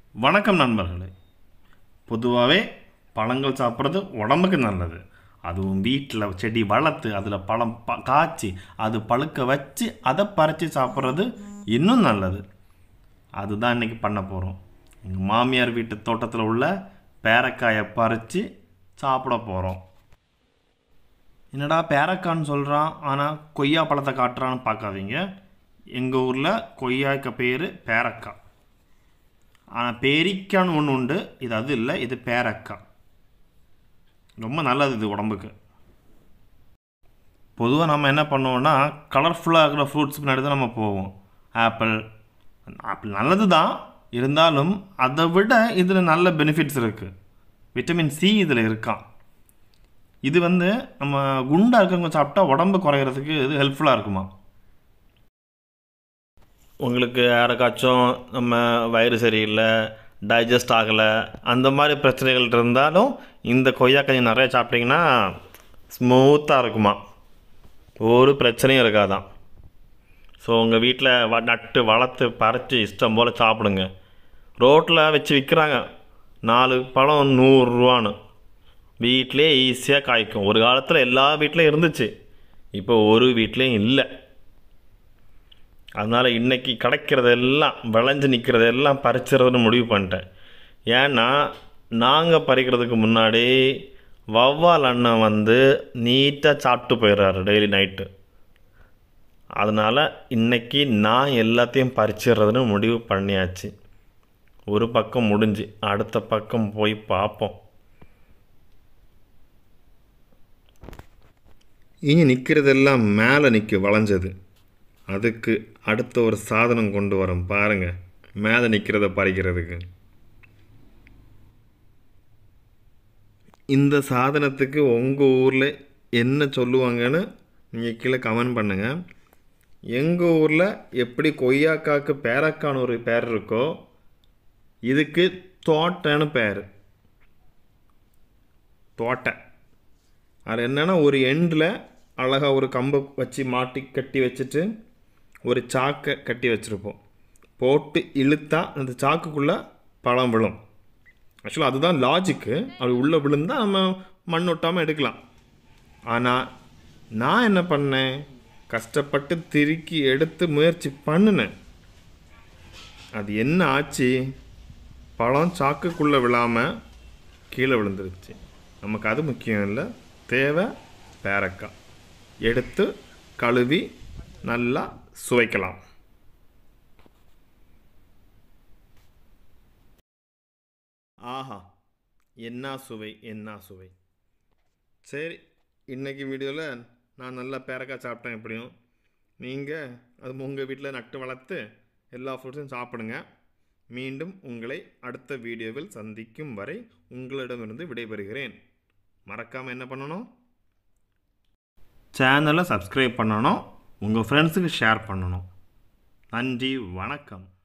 வணக்கம் நண்பர்களே பொதுவாகவே பழங்கள் சாப்பிட்றது உடம்புக்கு நல்லது அதுவும் வீட்டில் செடி வளர்த்து அதில் பழம் ப காய்ச்சி அது பழுக்க வச்சு அதை பறித்து சாப்பிட்றது இன்னும் நல்லது அதுதான் இன்றைக்கி பண்ண போகிறோம் எங்கள் மாமியார் வீட்டு தோட்டத்தில் உள்ள பேரக்காயை பறித்து சாப்பிட போகிறோம் என்னடா பேரக்கான்னு சொல்கிறான் ஆனால் கொய்யா பழத்தை காட்டுறான்னு பார்க்காதீங்க எங்கள் ஊரில் கொய்யாக்க பேர் பேரக்காய் ஆனால் பேரிக்கான்னு ஒன்று உண்டு இது அது இல்லை இது பேரக்காய் ரொம்ப நல்லது இது உடம்புக்கு பொதுவாக நம்ம என்ன பண்ணுவோம்னா கலர்ஃபுல்லாக இருக்கிற ஃப்ரூட்ஸ் பின்னாடி தான் நம்ம போவோம் ஆப்பிள் ஆப்பிள் நல்லது தான் இருந்தாலும் அதை விட இதில் நல்ல பெனிஃபிட்ஸ் இருக்குது விட்டமின் சி இதில் இருக்கான் இது வந்து நம்ம குண்டாக இருக்கிறவங்க சாப்பிட்டா உடம்பு குறையிறதுக்கு இது ஹெல்ப்ஃபுல்லாக இருக்குமா உங்களுக்கு யாருக்காச்சும் நம்ம வயிறு சரியில்லை டைஜஸ்ட் ஆகலை அந்த மாதிரி பிரச்சனைகள் இருந்தாலும் இந்த கொய்யாக்காய் நிறைய சாப்பிட்டிங்கன்னா ஸ்மூத்தாக இருக்குமா ஒரு பிரச்சனையும் இருக்காதான் ஸோ உங்கள் வீட்டில் வ நட்டு வளர்த்து பறித்து இஷ்டம் போல் சாப்பிடுங்க ரோட்டில் வச்சு விற்கிறாங்க நாலு பழம் நூறுரூவான்னு வீட்டிலே ஈஸியாக காய்க்கும் ஒரு காலத்தில் எல்லா வீட்லேயும் இருந்துச்சு இப்போ ஒரு வீட்லேயும் இல்லை அதனால் இன்றைக்கி கிடைக்கிறதெல்லாம் விளைஞ்சு நிற்கிறதெல்லாம் பறிச்சிடறதுன்னு முடிவு பண்ணிட்டேன் ஏன்னா நாங்கள் பறிக்கிறதுக்கு முன்னாடி வவ்வால் அண்ணன் வந்து நீட்டாக சாப்பிட்டு போயிடுறாரு டெய்லி நைட்டு அதனால் இன்றைக்கி நான் எல்லாத்தையும் பறிச்சிடுறதுன்னு முடிவு பண்ணியாச்சு ஒரு பக்கம் முடிஞ்சு அடுத்த பக்கம் போய் பார்ப்போம் இனி நிற்கிறதெல்லாம் மேலே நிற்க வளைஞ்சது அதுக்கு அடுத்த ஒரு சாதனம் கொண்டு வரோம் பாருங்க மேலே நிற்கிறத பறிக்கிறதுக்கு இந்த சாதனத்துக்கு உங்கள் ஊரில் என்ன சொல்லுவாங்கன்னு நீங்கள் கீழே கமெண்ட் பண்ணுங்கள் எங்கள் ஊரில் எப்படி கொய்யாக்காக்கு பேரக்கான்னு ஒரு பேர் இருக்கோ இதுக்கு தோட்டன்னு பேர் தோட்டை அது என்னென்னா ஒரு எண்டில் அழகாக ஒரு கம்பை வச்சு மாட்டி கட்டி வச்சுட்டு ஒரு சாக்கை கட்டி வச்சுருப்போம் போட்டு இழுத்தா அந்த சாக்குக்குள்ளே பழம் விழும் ஆக்சுவலாக அதுதான் லாஜிக்கு அது உள்ளே விழுந்தால் நம்ம மண் ஒட்டாமல் எடுக்கலாம் ஆனால் நான் என்ன பண்ணேன் கஷ்டப்பட்டு திருக்கி எடுத்து முயற்சி பண்ணினேன் அது என்ன ஆச்சு பழம் சாக்குக்குள்ளே விழாமல் கீழே விழுந்துருச்சு நமக்கு அது முக்கியம் இல்லை தேவை பேரக்காய் எடுத்து கழுவி நல்லா சுவைக்கலாம் ஆஹா என்ன சுவை என்ன சுவை சரி இன்னைக்கு வீடியோவில் நான் நல்லா பேரக்காய் சாப்பிட்டேன் எப்படியும் நீங்கள் அது உங்கள் வீட்டில் நட்டு வளர்த்து எல்லா ஃப்ரூட்ஸும் சாப்பிடுங்க மீண்டும் உங்களை அடுத்த வீடியோவில் சந்திக்கும் வரை உங்களிடமிருந்து விடைபெறுகிறேன் மறக்காமல் என்ன பண்ணணும் சேனலை சப்ஸ்கிரைப் பண்ணணும் உங்கள் ஃப்ரெண்ட்ஸுக்கு ஷேர் பண்ணணும் நன்றி வணக்கம்